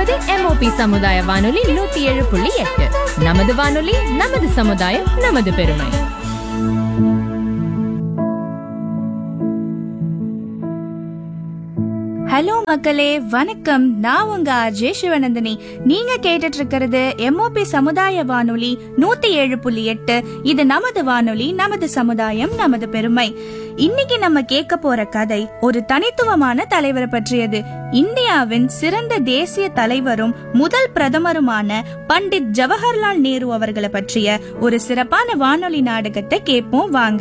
கேட்கவிருப்பது எம்ஓபி சமுதாய வானொலி நூத்தி ஏழு புள்ளி எட்டு நமது வானொலி நமது சமுதாயம் நமது பெருமை ஹலோ மக்களே வணக்கம் நான் உங்க ஆர்ஜே சிவநந்தினி நீங்க கேட்டுட்டு இருக்கிறது எம்ஓபி சமுதாய வானொலி நூத்தி ஏழு புள்ளி எட்டு இது நமது வானொலி நமது சமுதாயம் நமது பெருமை இன்னைக்கு நம்ம கேட்க போற கதை ஒரு தனித்துவமான தலைவரை பற்றியது இந்தியாவின் சிறந்த தேசிய தலைவரும் முதல் பிரதமருமான பண்டிட் ஜவஹர்லால் நேரு அவர்களை பற்றிய ஒரு சிறப்பான வானொலி நாடகத்தை கேட்போம் வாங்க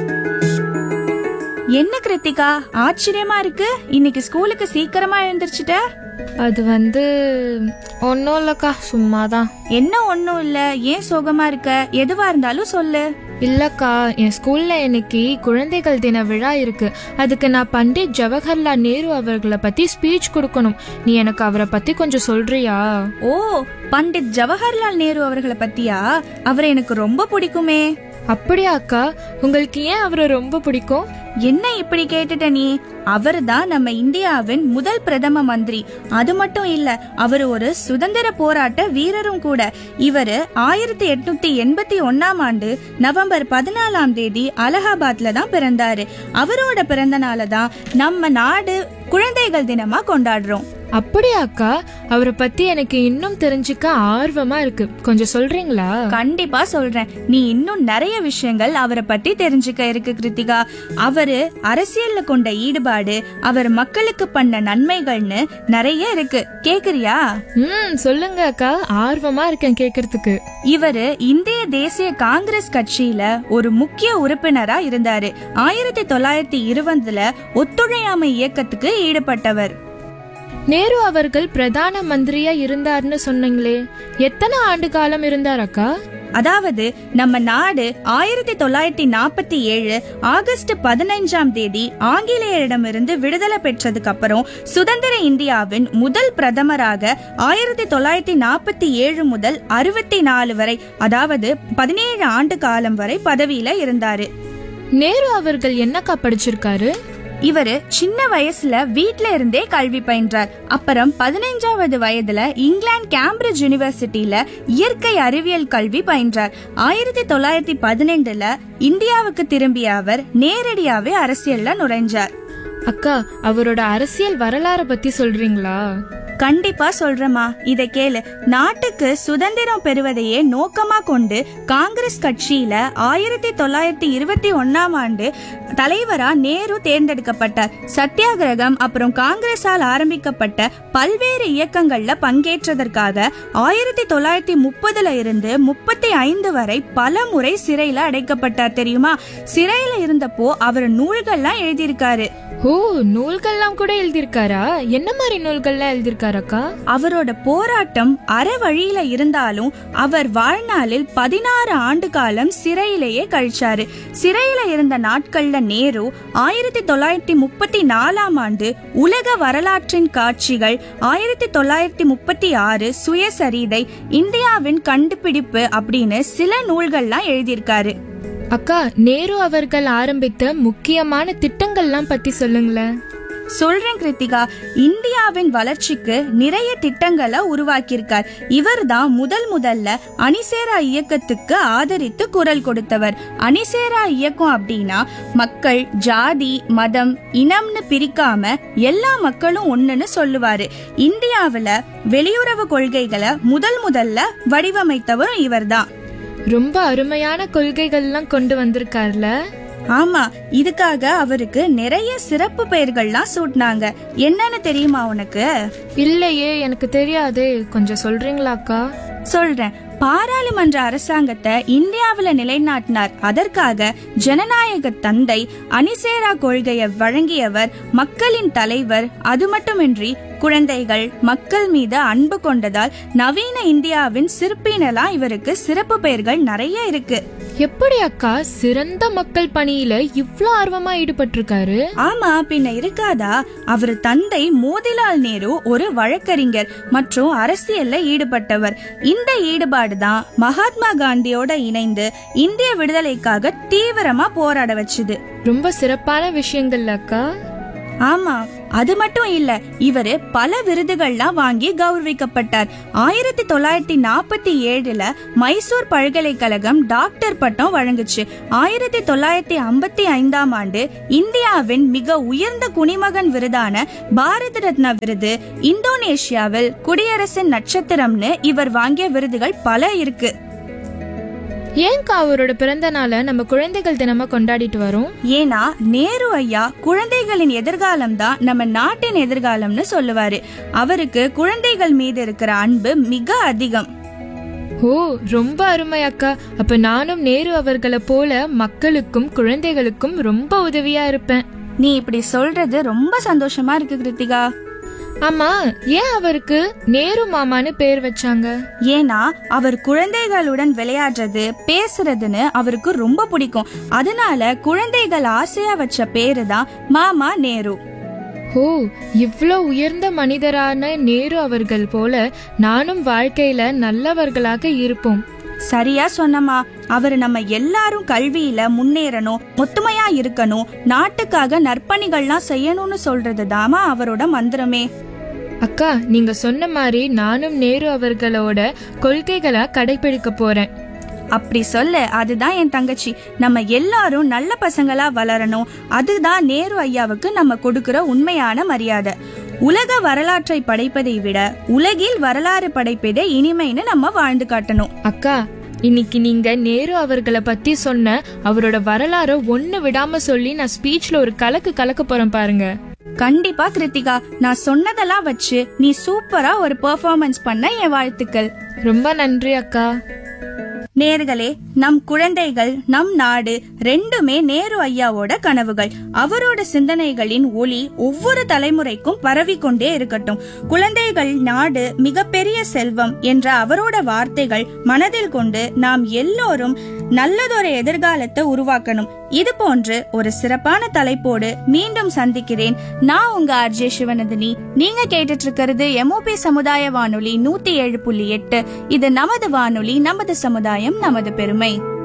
என்ன கிருத்திகா ஆச்சரியமா இருக்கு இன்னைக்கு ஸ்கூலுக்கு சீக்கிரமா எழுந்திருச்சுட்ட அது வந்து ஒன்றும் இல்லைக்கா சும்மாதான் என்ன ஒண்ணும் இல்ல ஏன் சோகமா இருக்க எதுவா இருந்தாலும் சொல்லு இல்லக்கா என் ஸ்கூல்ல இன்னைக்கு குழந்தைகள் தின விழா இருக்கு அதுக்கு நான் பண்டிட் ஜவஹர்லால் நேரு அவர்களை பத்தி ஸ்பீச் கொடுக்கணும் நீ எனக்கு அவரை பத்தி கொஞ்சம் சொல்றியா ஓ பண்டிட் ஜவஹர்லால் நேரு அவர்களை பத்தியா அவரை எனக்கு ரொம்ப பிடிக்குமே அப்படியா அக்கா உங்களுக்கு ஏன் அவரை ரொம்ப பிடிக்கும் என்ன இப்படி கேட்டுட்ட நீ அவர் தான் நம்ம இந்தியாவின் முதல் பிரதம மந்திரி அது மட்டும் இல்ல அவர் ஒரு சுதந்திர போராட்ட வீரரும் கூட இவரு ஆயிரத்தி எட்நூத்தி எண்பத்தி ஒன்னாம் ஆண்டு நவம்பர் பதினாலாம் தேதி அலகாபாத்ல தான் பிறந்தாரு அவரோட பிறந்த நாளை தான் நம்ம நாடு குழந்தைகள் தினமா கொண்டாடுறோம் அப்படியா அக்கா அவரை பத்தி எனக்கு இன்னும் தெரிஞ்சுக்க ஆர்வமா இருக்கு கொஞ்சம் சொல்றீங்களா கண்டிப்பா சொல்றேன் நீ இன்னும் நிறைய விஷயங்கள் அவரை பத்தி தெரிஞ்சுக்க இருக்கு கிருத்திகா அவரு அரசியல்ல கொண்ட ஈடுபாடு அவர் மக்களுக்கு பண்ண நன்மைகள்னு நிறைய இருக்கு கேக்குறியா ம் சொல்லுங்க அக்கா ஆர்வமா இருக்கேன் கேக்குறதுக்கு இவரு இந்திய தேசிய காங்கிரஸ் கட்சியில ஒரு முக்கிய உறுப்பினரா இருந்தாரு ஆயிரத்தி தொள்ளாயிரத்தி இருபதுல ஒத்துழையாமை இயக்கத்துக்கு ஈடுபட்டவர் நேரு அவர்கள் பிரதான மந்திரியா இருந்தார்னு சொன்னீங்களே எத்தனை ஆண்டு காலம் இருந்தார் அக்கா அதாவது நம்ம நாடு ஆயிரத்தி தொள்ளாயிரத்தி நாற்பத்தி ஏழு ஆகஸ்ட் பதினைஞ்சாம் தேதி ஆங்கிலேயரிடமிருந்து விடுதலை பெற்றதுக்கு அப்புறம் சுதந்திர இந்தியாவின் முதல் பிரதமராக ஆயிரத்தி தொள்ளாயிரத்தி நாற்பத்தி ஏழு முதல் அறுபத்தி நாலு வரை அதாவது பதினேழு ஆண்டு காலம் வரை பதவியில இருந்தாரு நேரு அவர்கள் என்னக்கா படிச்சிருக்காரு இவரு சின்ன வயசுல வீட்ல இருந்தே கல்வி பயின்றார் அப்புறம் பதினைஞ்சாவது வயதுல இங்கிலாந்து கேம்பிரிட்ஜ் யூனிவர்சிட்டியில இயற்கை அறிவியல் கல்வி பயின்றார் ஆயிரத்தி தொள்ளாயிரத்தி பதினெண்டுல இந்தியாவுக்கு திரும்பிய அவர் நேரடியாவே அரசியல்ல நுழைஞ்சார் அக்கா அவரோட அரசியல் வரலாற பத்தி சொல்றீங்களா கண்டிப்பா சொல்றேமா இத கேளு நாட்டுக்கு சுதந்திரம் பெறுவதையே நோக்கமா கொண்டு காங்கிரஸ் கட்சியில ஆயிரத்தி தொள்ளாயிரத்தி இருபத்தி ஒன்னாம் ஆண்டு தலைவரா நேரு தேர்ந்தெடுக்கப்பட்டார் சத்தியாகிரகம் அப்புறம் காங்கிரஸால் ஆரம்பிக்கப்பட்ட பல்வேறு இயக்கங்கள்ல பங்கேற்றதற்காக ஆயிரத்தி தொள்ளாயிரத்தி முப்பதுல இருந்து முப்பத்தி ஐந்து வரை பல முறை சிறையில அடைக்கப்பட்டார் தெரியுமா சிறையில இருந்தப்போ அவர் நூல்கள்லாம் எழுதியிருக்காரு ஓ நூல்கள்லாம் கூட எழுதியிருக்காரா என்ன மாதிரி நூல்கள்லாம் எழுதியிருக்காரக்கா அவரோட போராட்டம் அற வழியில இருந்தாலும் அவர் வாழ்நாளில் பதினாறு ஆண்டு காலம் சிறையிலேயே கழிச்சாரு சிறையில இருந்த நாட்கள்ல நேரு ஆயிரத்தி தொள்ளாயிரத்தி முப்பத்தி நாலாம் ஆண்டு உலக வரலாற்றின் காட்சிகள் ஆயிரத்தி தொள்ளாயிரத்தி முப்பத்தி ஆறு சுயசரிதை இந்தியாவின் கண்டுபிடிப்பு அப்படின்னு சில நூல்கள்லாம் எழுதியிருக்காரு அக்கா நேரு அவர்கள் ஆரம்பித்த முக்கியமான திட்டங்கள்லாம் பத்தி சொல்லுங்களேன் சொல்றேன் கிருத்திகா இந்தியாவின் வளர்ச்சிக்கு நிறைய திட்டங்களை உருவாக்கியிருக்கார் இவர் தான் முதல் முதல்ல அணிசேரா இயக்கத்துக்கு ஆதரித்து குரல் கொடுத்தவர் அணிசேரா இயக்கம் அப்படின்னா மக்கள் ஜாதி மதம் இனம்னு பிரிக்காம எல்லா மக்களும் ஒண்ணுன்னு சொல்லுவாரு இந்தியாவுல வெளியுறவு கொள்கைகளை முதல் முதல்ல வடிவமைத்தவரும் இவர்தான் ரொம்ப அருமையான கொள்கைகள்லாம் கொண்டு வந்திருக்கார்ல ஆமா இதுக்காக அவருக்கு நிறைய சிறப்பு பெயர்கள்லாம் சூட்டினாங்க என்னன்னு தெரியுமா உனக்கு இல்லையே எனக்கு தெரியாதே கொஞ்சம் சொல்றீங்களாக்கா சொல்றேன் பாராளுமன்ற அரசாங்கத்தை இந்தியாவுல நிலைநாட்டினார் அதற்காக ஜனநாயக தந்தை அணிசேரா கொள்கையை வழங்கியவர் மக்களின் தலைவர் அது மட்டுமின்றி குழந்தைகள் மக்கள் மீது அன்பு கொண்டதால் நவீன இந்தியாவின் சிற்பினலாம் இவருக்கு சிறப்பு பெயர்கள் நிறைய இருக்கு எப்படி அக்கா சிறந்த மக்கள் பணியில இவ்ளோ ஆர்வமா ஈடுபட்டிருக்காரு ஆமா பின்ன இருக்காதா அவர் தந்தை மோதிலால் நேரு ஒரு வழக்கறிஞர் மற்றும் அரசியல்ல ஈடுபட்டவர் இந்த ஈடுபாடு தான் மகாத்மா காந்தியோட இணைந்து இந்திய விடுதலைக்காக தீவிரமா போராட வச்சுது ரொம்ப சிறப்பான விஷயங்கள் அக்கா ஆமா அது மட்டும் இல்ல இவரு பல விருதுகள்லாம் வாங்கி கௌரவிக்கப்பட்டார் ஆயிரத்தி தொள்ளாயிரத்தி நாற்பத்தி ஏழுல மைசூர் பல்கலைக்கழகம் டாக்டர் பட்டம் வழங்குச்சு ஆயிரத்தி தொள்ளாயிரத்தி ஐம்பத்தி ஐந்தாம் ஆண்டு இந்தியாவின் மிக உயர்ந்த குடிமகன் விருதான பாரத ரத்னா விருது இந்தோனேஷியாவில் குடியரசின் நட்சத்திரம்னு இவர் வாங்கிய விருதுகள் பல இருக்கு ஏன்க்கா அவரோட பிறந்த நாளை நம்ம குழந்தைகள் தினமா கொண்டாடிட்டு வரோம் ஏன்னா நேரு ஐயா குழந்தைகளின் எதிர்காலம் தான் நம்ம நாட்டின் எதிர்காலம்னு சொல்லுவாரு அவருக்கு குழந்தைகள் மீது இருக்கிற அன்பு மிக அதிகம் ஓ ரொம்ப அருமை அக்கா அப்ப நானும் நேரு அவர்களை போல மக்களுக்கும் குழந்தைகளுக்கும் ரொம்ப உதவியா இருப்பேன் நீ இப்படி சொல்றது ரொம்ப சந்தோஷமா இருக்கு கிருத்திகா ஆமா ஏன் அவருக்கு நேரு மாமான்னு பேர் வச்சாங்க ஏன்னா அவர் குழந்தைகளுடன் விளையாடுறது பேசுறதுன்னு அவருக்கு ரொம்ப பிடிக்கும் அதனால குழந்தைகள் ஆசையா வச்ச பேரு தான் மாமா நேரு ஓ இவ்ளோ உயர்ந்த மனிதரான நேரு அவர்கள் போல நானும் வாழ்க்கையில நல்லவர்களாக இருப்போம் சரியா சொன்னமா அவர் நம்ம எல்லாரும் கல்வியில முன்னேறணும் ஒத்துமையா இருக்கணும் நாட்டுக்காக நற்பணிகள்லாம் செய்யணும்னு சொல்றது தாமா அவரோட மந்திரமே அக்கா நீங்க சொன்ன மாதிரி நானும் நேரு அவர்களோட கொள்கைகளை கடைபிடிக்க போறேன் அப்படி சொல்லு அதுதான் என் தங்கச்சி நம்ம எல்லாரும் நல்ல பசங்களா வளரணும் அதுதான் நேரு ஐயாவுக்கு நம்ம கொடுக்கிற உண்மையான மரியாதை உலக வரலாற்றை படைப்பதை விட உலகில் வரலாறு படைப்பதே இனிமைன்னு நம்ம வாழ்ந்து காட்டணும் அக்கா இன்னைக்கு நீங்க நேரு அவர்களை பத்தி சொன்ன அவரோட வரலாறை ஒண்ணு விடாம சொல்லி நான் ஸ்பீச்ல ஒரு கலக்கு கலக்க போறேன் பாருங்க கண்டிப்பா கிருத்திகா நான் சொன்னதெல்லாம் வச்சு நீ சூப்பரா ஒரு பெர்ஃபார்மன்ஸ் பண்ண என் வாழ்த்துக்கள் ரொம்ப நன்றி அக்கா நேர்களே நம் குழந்தைகள் நம் நாடு ரெண்டுமே நேரு ஐயாவோட கனவுகள் அவரோட சிந்தனைகளின் ஒளி ஒவ்வொரு தலைமுறைக்கும் பரவிக்கொண்டே இருக்கட்டும் குழந்தைகள் நாடு மிகப்பெரிய செல்வம் என்ற அவரோட வார்த்தைகள் மனதில் கொண்டு நாம் எல்லோரும் நல்லதொரு எதிர்காலத்தை உருவாக்கணும் இது போன்று ஒரு சிறப்பான தலைப்போடு மீண்டும் சந்திக்கிறேன் நான் உங்க ஆர்ஜே சிவனதினி நீங்க கேட்டுட்டு இருக்கிறது எம்ஓபி சமுதாய வானொலி நூத்தி ஏழு புள்ளி எட்டு இது நமது வானொலி நமது சமுதாயம் நமது பெருமை